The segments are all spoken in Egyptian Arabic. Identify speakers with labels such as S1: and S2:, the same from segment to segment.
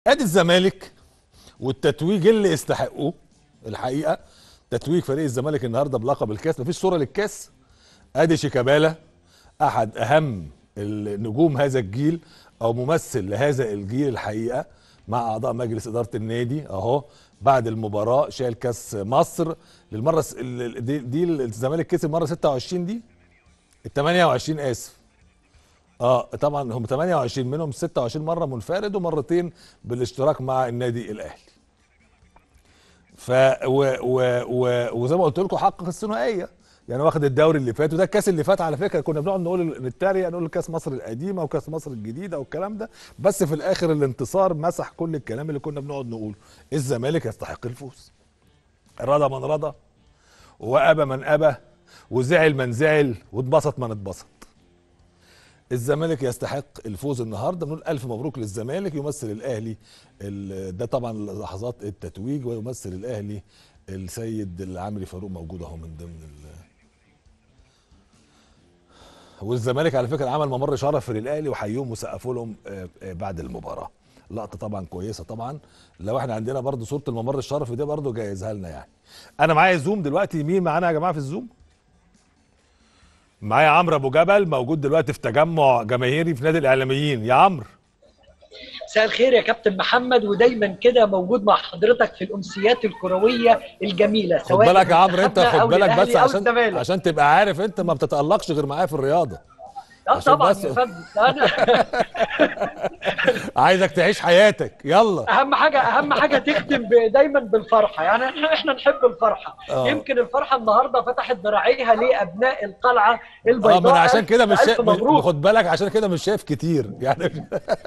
S1: ادي الزمالك والتتويج اللي يستحقوه الحقيقه تتويج فريق الزمالك النهارده بلقب الكاس مفيش صوره للكاس ادي شيكابالا احد اهم النجوم هذا الجيل او ممثل لهذا الجيل الحقيقه مع اعضاء مجلس اداره النادي اهو بعد المباراه شايل كاس مصر للمره س- ال- ال- دي, دي الزمالك كسب مره 26 دي ال 28 اسف اه طبعا هم 28 منهم 26 مره منفرد ومرتين بالاشتراك مع النادي الاهلي ف و و و وزي ما قلت لكم حقق الثنائيه يعني واخد الدوري اللي فات وده الكاس اللي فات على فكره كنا بنقعد نقول نتريق نقول كاس مصر القديمه وكاس مصر الجديده والكلام ده بس في الاخر الانتصار مسح كل الكلام اللي كنا بنقعد نقوله الزمالك يستحق الفوز رضى من رضى وابى من ابى وزعل من زعل واتبسط من اتبسط الزمالك يستحق الفوز النهارده بنقول الف مبروك للزمالك يمثل الاهلي ال- ده طبعا لحظات التتويج ويمثل الاهلي السيد العمري فاروق موجود اهو من ضمن ال والزمالك على فكره عمل ممر شرف للاهلي وحيوهم وسقفوا لهم آه، آه، بعد المباراه لقطه طبعا كويسه طبعا لو احنا عندنا برضو صوره الممر الشرفي ده برضو جايزها لنا يعني انا معايا زوم دلوقتي مين معانا يا جماعه في الزوم معايا عمرو ابو جبل موجود دلوقتي في تجمع جماهيري في نادي الاعلاميين يا عمرو
S2: مساء الخير يا كابتن محمد ودايما كده موجود مع حضرتك في الامسيات الكرويه الجميله
S1: خد بالك يا عمرو انت
S2: منتخبنا
S1: خد
S2: أو
S1: بالك بس
S2: للأهلي أو
S1: عشان
S2: الزمالك.
S1: عشان تبقى عارف انت ما بتتالقش غير معايا في الرياضه
S2: اه
S1: عشان
S2: طبعا
S1: بس-
S2: يا فندم انا
S1: عايزك تعيش حياتك يلا
S2: اهم حاجه اهم حاجه تختم ب- دايما بالفرحه يعني احنا احنا نحب الفرحه
S1: آه.
S2: يمكن الفرحه النهارده فتحت ذراعيها لابناء القلعه البيضاء
S1: اه ما انا عشان كده مش
S2: ألف
S1: شايف
S2: مبروك
S1: خد بالك عشان كده مش شايف كتير يعني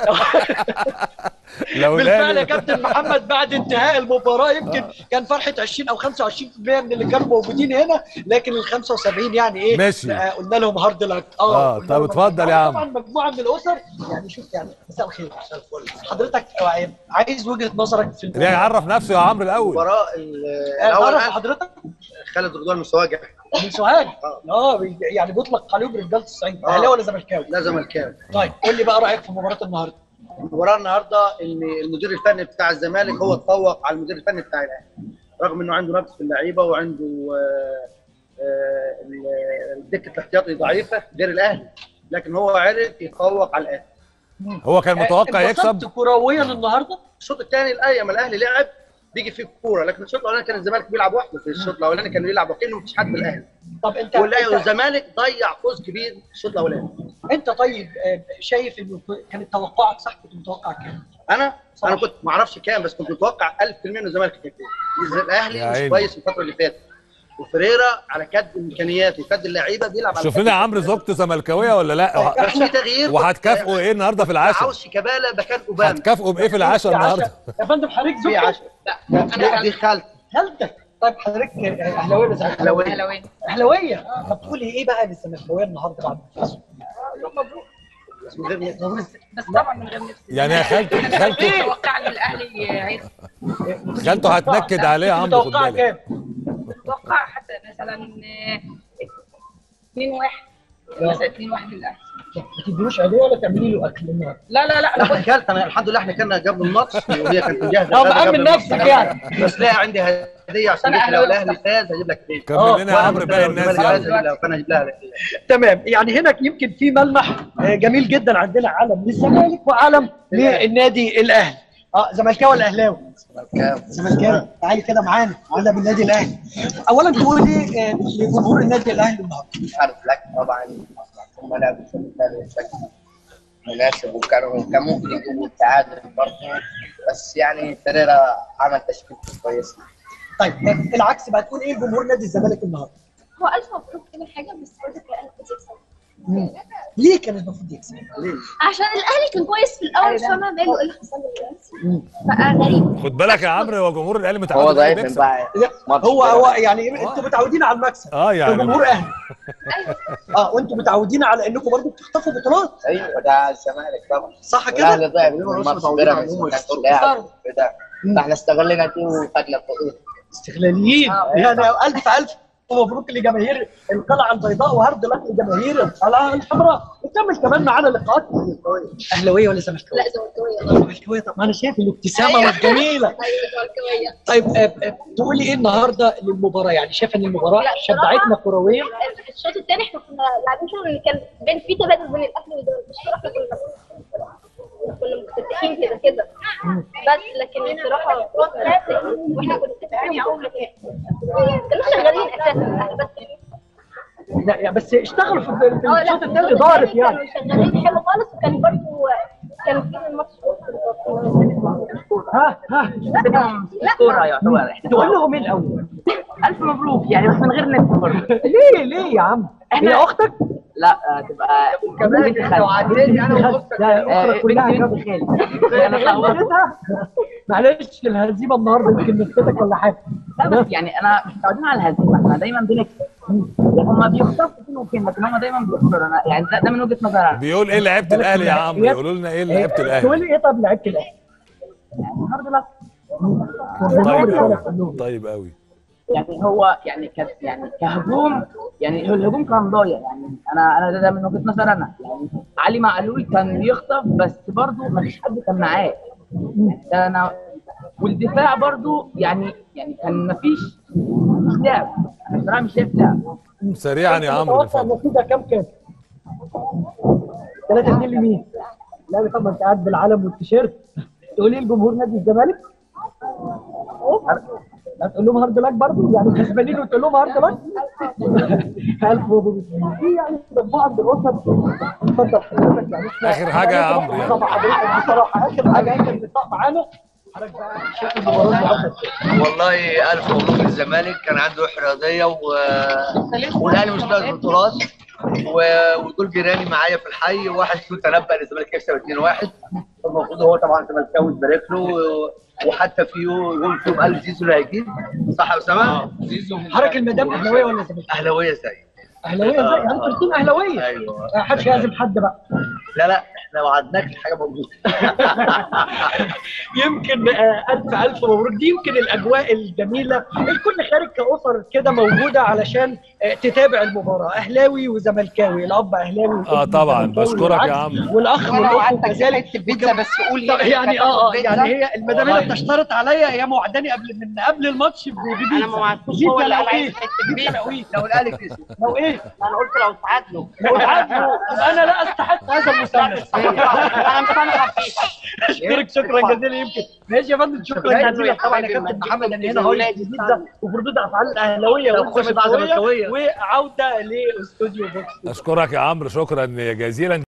S1: لو
S2: بالفعل يا
S1: الأهلي-
S2: كابتن محمد بعد انتهاء المباراه يمكن كان فرحه 20 او 25% من اللي كانوا موجودين هنا لكن ال 75 يعني ايه
S1: ماشي.
S2: آه، قلنا لهم هارد لك
S1: آه،
S2: قلنا
S1: طب
S2: لهم
S1: اتفضل
S2: هارد
S1: يا
S2: لك.
S1: عم.
S2: طبعا مجموعه من الاسر يعني شوف يعني مساء الخير مساء الفل حضرتك آه، عايز وجهه نظرك في
S1: ليه يعرف نفسه يا عمرو الاول
S3: المباراة ال-
S2: آه،
S3: الاول
S2: تعرف
S3: أنا
S2: حضرتك
S3: خالد رضوان مستواجع
S2: من سوهاج
S3: آه.
S2: اه يعني بيطلق عليهم رجاله الصعيد
S3: آه.
S2: اهلاوي ولا زملكاوي
S3: لا زملكاوي
S2: طيب قول لي بقى رايك في مباراه النهارده
S3: المباراة النهارده ان المدير الفني بتاع الزمالك هو اتفوق على المدير الفني بتاع الاهلي رغم انه عنده نقص في اللعيبه وعنده آه، آه، ال- دكه الاحتياطي ضعيفه غير الاهلي لكن هو عرف يتفوق على الاهلي
S1: هو كان متوقع
S2: آه،
S1: يكسب
S2: انبسطت كرويا النهارده
S3: الشوط الثاني الايام الاهلي لعب بيجي فيه كوره لكن الشوط الاولاني كان الزمالك بيلعب وحده في الشوط الاولاني كان بيلعب وكانه مفيش حد من الاهلي
S2: طب انت
S3: والأهلي
S2: انت,
S3: والزمالك ضيع فوز كبير في الشوط الاولاني
S2: انت طيب آه، شايف انه كانت توقعك صح كنت متوقع كام؟
S3: انا
S2: صح.
S3: انا كنت ما اعرفش كام بس كنت متوقع 1000% ان الزمالك هيفوز
S1: يا
S3: الاهلي
S1: عيني.
S3: مش كويس الفتره اللي فاتت وفريرا على كد امكانياته وكد اللعيبه بيلعب على
S1: شوف
S3: كد
S1: لنا يا عمرو زوجته زملكاويه ولا لا
S3: بس في تغيير
S1: وهتكافئوا ايه النهارده في العشاء
S3: عاوز شيكابالا مكان اوباما
S1: هتكافئوا بايه في العشاء
S2: في
S1: النهارده
S2: عشاء. يا فندم حضرتك
S3: في
S2: زوجتك
S3: عشاء لا انا دي خالتي
S2: خالتك طيب حضرتك آه، اهلاويه ولا زملكاويه؟
S3: أهلاوية.
S2: اهلاويه آه، طب تقولي ايه بقى للزملكاويه النهارده بعد الفوز؟
S3: بس من غير نية.
S4: بس طبعا من غير نفس
S1: يعني يا خالته خالته
S4: اتوقع ان الاهلي هيكسب
S1: خالته هتنكد عليه يا عمرو خد
S2: متوقع
S1: بالك
S2: كام؟
S4: اتوقع حتى مثلا 2 1 مثلا 2 1 للاهلي
S2: ما تديلوش عيديه ولا تعملي له اكل النهارده؟
S4: لا لا لا
S3: لا
S4: انا
S3: اكلت انا الحمد لله احنا كنا قبل الماتش وهي كانت مجهزه
S2: اه
S3: غدا
S2: مأمن
S3: قبل الماتش.
S2: نفسك يعني.
S3: بس لا عندي هديه عشان
S4: أنا
S3: قلت لو
S4: أهلاوي
S3: الاهلي فاز هجيب لك هديه
S1: كمل لنا يا
S2: آه،
S1: عمرو باقي الناس
S3: الزمالك
S1: يلا.
S3: فاز، فانا هجيب لها هديه
S2: تمام يعني هنا يمكن في ملمح آه، جميل جدا عندنا علم للزمالك وعلم للنادي الاهلي اه زملكاوي ولا اهلاوي؟ زملكاوي تعالي كده معانا علم النادي الاهلي اولا تقول ايه آه، لجمهور النادي الاهلي النهارده؟
S5: مش عارف لك طبعا هم لعبوا الشوط الثاني بشكل مناسب وكانوا كان ممكن يجيبوا التعادل برضه بس يعني فريرا عمل تشكيل كويس
S2: طيب آه، العكس بقى تقول ايه لجمهور نادي الزمالك النهارده؟
S6: هو الف مبروك كل حاجه بس برضه كان المفروض يكسب
S2: مم. ليه كان المفروض يكسب؟
S6: عشان الاهلي كان كويس في الاول مش فاهمه ماله ايه اللي حصل له دلوقتي بقى غريب
S1: خد بالك يا عمرو هو جمهور الاهلي متعود
S5: هو
S1: الأهلي
S5: ضعيف من
S1: بيكسب.
S5: بقى
S2: لا،
S5: ماتش
S2: هو
S5: كده.
S2: هو يعني انتوا متعودين على المكسب
S1: اه يعني
S2: كجمهور اهلي
S6: ايوه
S2: اه وانتوا متعودين على انكم برضه بتخطفوا بطولات
S5: ايوه ده الزمالك طبعا
S2: صح
S5: والاهلي
S2: كده؟
S5: ضعف في الماتش بيراميدز ما كانش لاعب كده فاحنا استغلنا دي وخدنا البطوله
S2: استغلاليين يعني الف الف مبروك لجماهير القلعه البيضاء وهارد لك لجماهير القلعه الحمراء نكمل كمان معانا لقاءات اهلاويه ولا زملكاويه؟
S6: لا زملكاويه
S2: زملكاويه طب ما انا شايف الابتسامه والجميله
S6: ايوه زملكاويه
S2: طيب آه، آه، تقولي ايه النهارده للمباراه يعني شايف ان المباراه
S6: لا،
S2: شجعتنا كرويا
S6: الشوط الثاني احنا كنا لاعبين شغل اللي كان بين في تبادل بين الاهلي والزمالك مش احنا كنا كنا مكتسحين كده كده بس لكن بصراحه واحنا كنا كانوا شغالين اساسا بس
S2: لا يعني بس اشتغلوا في في
S6: اه لا
S2: الشوط الثاني ضارب يعني
S6: كانوا شغالين حلو خالص وكان برضه كان في الماتش
S2: ها ها
S7: كورة يعتبر
S2: تقول لهم ايه الاول؟
S7: ألف مبروك يعني بس من غير نفس برضه
S2: ليه ليه يا عم؟ هي اختك؟
S7: لا آه، تبقى بنت
S3: لو
S7: خالتي
S3: عديت انا
S2: لا
S3: واختك
S2: اختك كلها
S7: بنت
S2: كده
S7: بنت خالي أنا خالتها.
S2: غلطتها معلش الهزيمه النهارده يمكن نفسيتك ولا حاجه
S7: لا بس يعني أنا مش متعودين على الهزيمة احنا دايما بنكسب يعني هما بيخسروا فين وفين لكن هما دايما بيخسروا أنا يعني ده, ده من وجهة نظري أنا
S1: بيقول ايه لعيبه الاهلي يا عم يقولوا لنا ايه لعيبه
S2: تقول
S1: الاهلي
S2: لي ايه طب لعيبه الاهلي؟
S7: الحمد لله
S1: طيب
S2: والجمهور
S1: قوي طيب قوي
S7: يعني هو يعني ك يعني كهجوم يعني هو الهجوم كان ضايع يعني انا انا ده, ده من وجهه نظري انا يعني علي معلول كان بيخطف بس برضه ما فيش حد كان معاه ده انا والدفاع برضه يعني يعني كان ما فيش مش لعب انا بصراحه مش شايف لعب
S1: سريعا يا عمرو
S2: تتوقع
S1: اتفضل
S2: النتيجه كام كام؟ 3 2 لمين؟ لا طبعا انت قاعد بالعلم والتيشيرت تقولي لجمهور نادي الزمالك لا تقول لهم هارد لك برضه يعني كسبانين وتقول لهم هارد لك الف مبروك في يعني مجموعه من الاسر اتفضل حضرتك يعني إحنا-
S1: آخر حاجة يا عمرو يعني.
S2: طبعا حضرتك بصراحه اخر حاجه اخر لقاء معانا حضرتك بقى شايف المباراه النهارده
S8: والله الف مبروك للزمالك كان عنده حريه و... والاهلي مش ناقص بطولات و... ودول جيراني معايا في الحي واحد فيهم تنبأ ان الزمالك يكسب 2-1 المفروض هو طبعا زملكاوي تبارك له و... وحتى في يوم فيهم قال زيزو اللي هيجيب صح يا اسامه؟ زيزو
S2: حضرتك المدام اهلاويه ولا زمالك؟
S8: اهلاويه زي
S2: اهلاويه زي يعني انتوا الاثنين اهلاويه
S8: ايوه
S2: ما حدش يعزم حد بقى
S8: لا لا احنا وعدناك الحاجه موجوده
S2: يمكن آه، الف الف مبروك دي يمكن الاجواء الجميله الكل خارج كاسر كده موجوده علشان آه، تتابع المباراه اهلاوي وزملكاوي الاب اهلاوي والأم
S1: اه طبعا
S2: زملكاوي
S1: بشكرك يا
S2: والعكس.
S1: عم
S2: والاخ والاخت كذلك
S5: بيتزا بس قول
S2: طب يعني اه اه يعني
S5: هي
S2: هي المدام اللي بتشترط عليا هي موعداني قبل من قبل الماتش ببيتزا
S5: انا ما وعدتوش
S2: بيتزا
S5: هو اللي
S2: لو
S5: قال
S2: ايه
S5: عايز حته
S2: بيتزا لو
S5: بيتزا
S2: ايه
S8: لو الاهلي كسب
S2: لو ايه
S5: انا قلت لو تعادلوا
S2: لو تعادلوا يبقى انا لا استحق هذا المسمى
S5: انا مسامحه فيك
S2: اشكرك شكرا جزيلا يمكن ماشي يا فندم شكرا جزيلا طبعا يا كابتن محمد انا هنا هاي جدا وردود افعال الاهلاويه
S8: لو خش بقى
S2: والزملكاويه
S8: زملكاويه
S2: وعوده لاستوديو بوكس
S1: اشكرك يا عمرو شكرا جزيلا